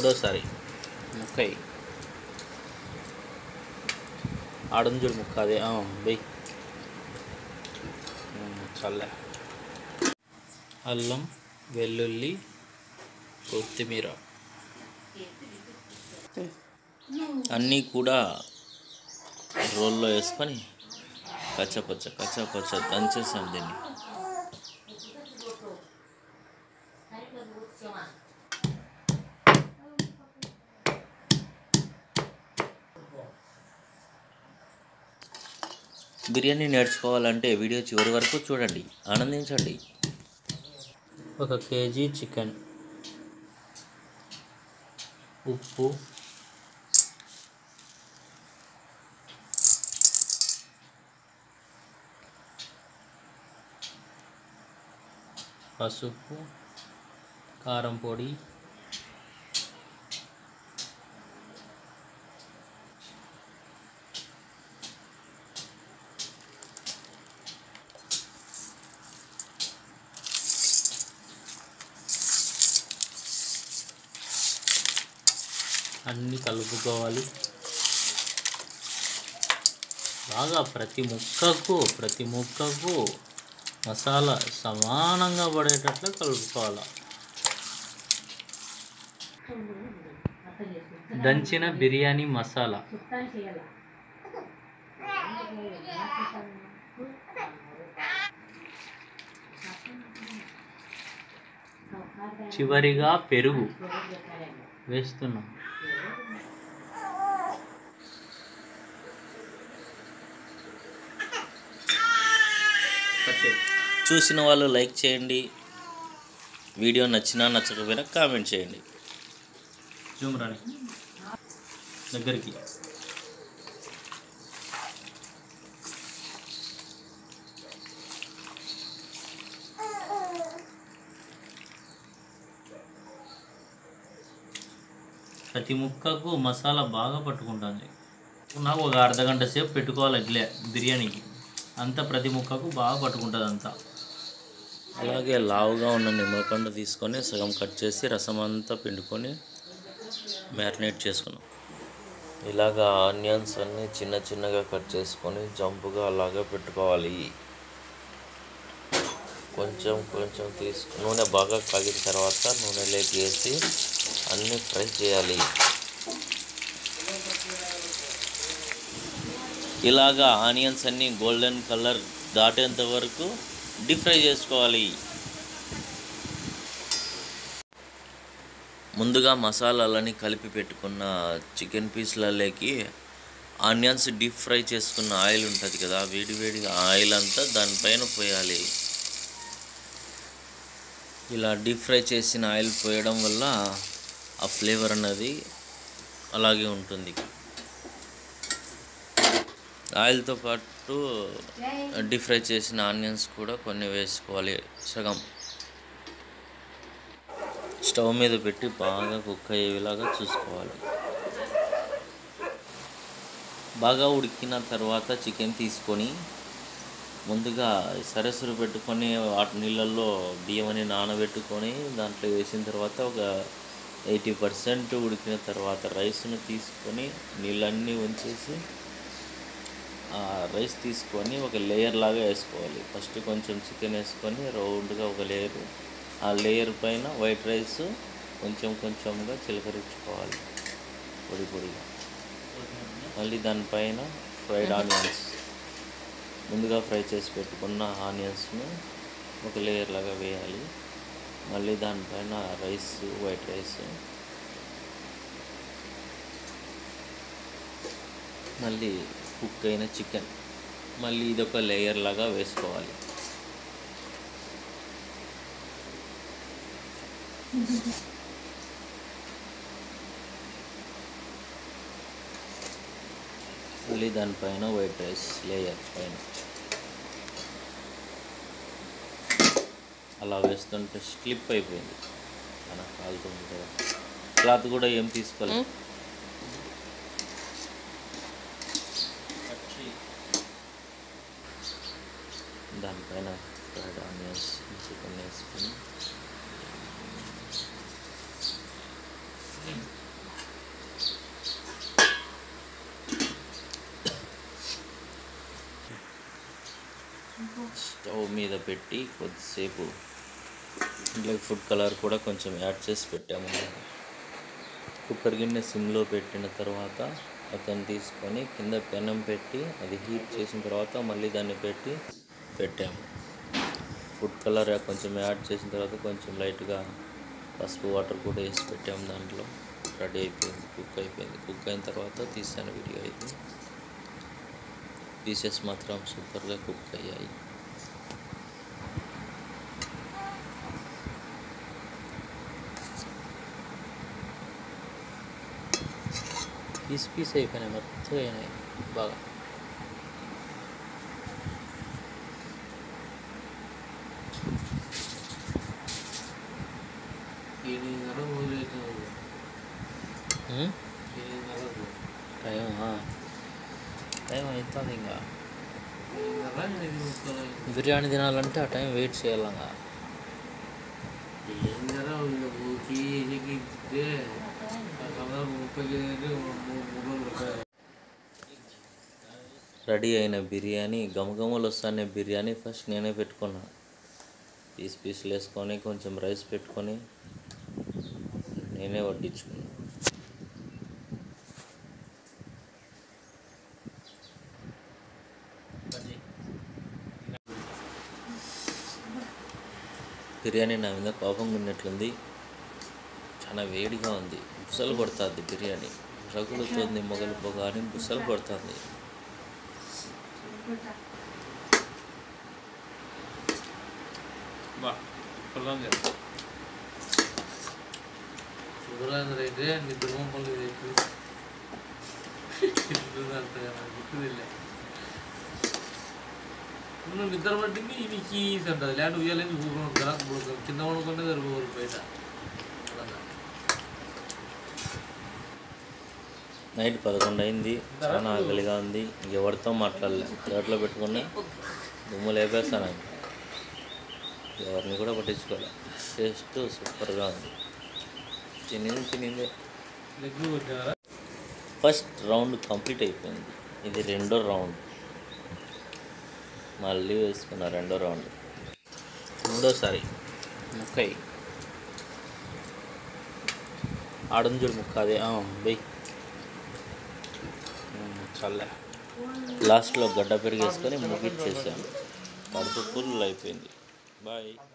మూడోసారి ముక్కై ఆడుంది చూడు ముక్క అదే బెయ్ చల్లే అల్లం వెల్లుల్లి కొత్తిమీర అన్నీ కూడా రోల్లో వేసుకొని కచ్చపచ్చ కచ్చపచ్చ దంచేసాం దీన్ని బిర్యానీ నేర్చుకోవాలంటే వీడియో చివరి వరకు చూడండి ఆనందించండి ఒక కేజీ చికెన్ ఉప్పు పసుపు కారం పొడి అన్నీ కలుపుకోవాలి బాగా ప్రతి ముక్కకు ప్రతి ముక్కకు మసాలా సమానంగా పడేటట్లు కలుపుకోవాలి దంచిన బిర్యానీ మసాలా చివరిగా పెరుగు వేస్తున్నాం చూసిన వాళ్ళు లైక్ చేయండి వీడియో నచ్చినా నచ్చకపోయినా కామెంట్ చేయండి జూమ్ రాని దగ్గరికి ప్రతి ముక్కకు మసాలా బాగా పట్టుకుంటుంది నాకు ఒక అర్ధ గంట సేపు పెట్టుకోవాలి ఇట్లే బిర్యానీకి అంతా ప్రతి ముక్కకు బాగా పట్టుకుంటుంది అంతా అలాగే లావుగా ఉన్న నిమ్మపండు తీసుకొని సగం కట్ చేసి రసం అంతా పిండుకొని మ్యారినేట్ చేసుకున్నాం ఇలాగా ఆనియన్స్ అన్నీ చిన్న చిన్నగా కట్ చేసుకొని జంపుగా అలాగే పెట్టుకోవాలి కొంచెం కొంచెం తీసుకు నూనె బాగా కాగిన తర్వాత నూనెలోకి వేసి అన్నీ ఫ్రై చేయాలి ఇలాగా ఆనియన్స్ అన్నీ గోల్డెన్ కలర్ దాటేంత వరకు డీప్ ఫ్రై చేసుకోవాలి ముందుగా మసాలాలని కలిపి పెట్టుకున్న చికెన్ పీస్లలోకి ఆనియన్స్ డీప్ ఫ్రై చేసుకున్న ఆయిల్ ఉంటుంది కదా వేడి వేడిగా ఆయిల్ అంతా దానిపైన పోయాలి ఇలా డీప్ ఫ్రై చేసిన ఆయిల్ పోయడం వల్ల ఆ ఫ్లేవర్ అన్నది అలాగే ఉంటుంది ఆయిల్తో పాటు డీప్ ఫ్రై చేసిన ఆనియన్స్ కూడా కొన్ని వేసుకోవాలి సగం స్టవ్ మీద పెట్టి బాగా కుక్ అయ్యేలాగా చూసుకోవాలి బాగా ఉడికిన తర్వాత చికెన్ తీసుకొని ముందుగా సరస్సులు పెట్టుకొని వాటి నీళ్ళల్లో బియ్యం అని నానబెట్టుకొని దాంట్లో వేసిన తర్వాత ఒక ఎయిటీ పర్సెంట్ ఉడికిన తర్వాత రైస్ను తీసుకొని నీళ్ళన్నీ ఉంచేసి ఆ రైస్ తీసుకొని ఒక లేయర్ లాగా వేసుకోవాలి ఫస్ట్ కొంచెం చికెన్ వేసుకొని రౌండ్గా ఒక లేయర్ ఆ లేయర్ పైన వైట్ రైస్ కొంచెం కొంచెంగా చిలకరించుకోవాలి పొడి పొడిగా మళ్ళీ దానిపైన ఫ్రైడ్ ఆనియన్స్ ముందుగా ఫ్రై చేసి పెట్టుకున్న ఆనియన్స్ను ఒక లేయర్ లాగా వేయాలి మళ్ళీ దానిపైన రైస్ వైట్ రైస్ మళ్ళీ కుక్ అయిన చికెన్ మళ్ళీ ఇదొక లేయర్ లాగా వేసుకోవాలి మళ్ళీ దానిపైన వైట్ రైస్ లేయర్ పైన అలా వేస్తుంటే స్లిప్ అయిపోయింది మన కాలుతుంది కదా క్లాత్ కూడా ఏం తీసుకోలేదు దానిపైన ఫ్రైడ్ ఆనియన్స్ చికెన్ వేసుకొని మీద పెట్టి కొద్దిసేపు ఇంట్లో ఫుడ్ కలర్ కూడా కొంచెం యాడ్ చేసి పెట్టాము కుక్కర్ గిన్నె సిమ్లో పెట్టిన తర్వాత అతను తీసుకొని కింద పెనం పెట్టి అది హీట్ చేసిన తర్వాత మళ్ళీ దాన్ని పెట్టి పెట్టాము ఫుడ్ కలర్ కొంచెం యాడ్ చేసిన తర్వాత కొంచెం లైట్గా పసుపు వాటర్ కూడా వేసి పెట్టాము దాంట్లో రెడీ అయిపోయింది కుక్ అయిపోయింది కుక్ అయిన తర్వాత తీసాను వీడియో అయితే పీసెస్ మాత్రం సూపర్గా కుక్ అయ్యాయి పీస్ పీస్ అయిపోయినాయి మొత్తం అయినాయి బాగా ఎనిమిదిన్నర మొదలైతే ఉమ్? ఎనిమిదిన్నరకు టైమా టైం అవుతుంది ఇంకా ఎనిమిదిన్నర ఎనిమిది ముక్కలు బిర్యానీ తినాలంటే ఆ టైం వెయిట్ చేయాలంగా ఎనిమిదిన్నర ఇక కేజీకి ఇస్తే దాదాపు ముప్పై కేజీ మూడు మూడు రూపాయలు రెడీ అయిన బిర్యానీ గమగమలు వస్తానే బిర్యానీ ఫస్ట్ నేనే పెట్టుకున్నా పీస్ పీసులు వేసుకొని కొంచెం రైస్ పెట్టుకొని నేనే వడ్డించుకున్నా బిర్యానీ నా మీద కోపంగా ఉన్నట్లుంది చాలా వేడిగా ఉంది బుసలు కొడుతుంది బిర్యానీ రగులుతుంది మొగలు పొగ అని బుసలు కొడుతుంది బా పొలంగా సుధరాంధ్ర అయితే నిద్ర మొక్కలు చెప్పి గుర్తుదిలే నువ్వు నిద్ర పట్టింది ఇది కీస్ అంటది లేదంటే ఉయ్యాలని ఊరుకున్నాడు గరాకు పడుతుంది కింద పడుకుంటే సరిపోరు బయట అలాగా. నైట్ పదకొండు అయింది చాలా ఆకలిగా ఉంది ఎవరితో మాట్లాడలే ప్లేట్లో పెట్టుకుని దుమ్ము లేపేస్తాను ఎవరిని కూడా పట్టించుకోలే టేస్ట్ సూపర్గా ఉంది తినింది తినిందే లెగ్ కొట్టారా ఫస్ట్ రౌండ్ కంప్లీట్ అయిపోయింది ఇది రెండో రౌండ్ మళ్ళీ వేసుకున్న రెండో రౌండ్ మూడోసారి ముక్కై ఆడుంది చూడు ముక్క అదే బై చల్లే లాస్ట్లో గడ్డ పెరిగేసుకొని ముగిచ్చేసాను కడుపు ఫుల్ అయిపోయింది బాయ్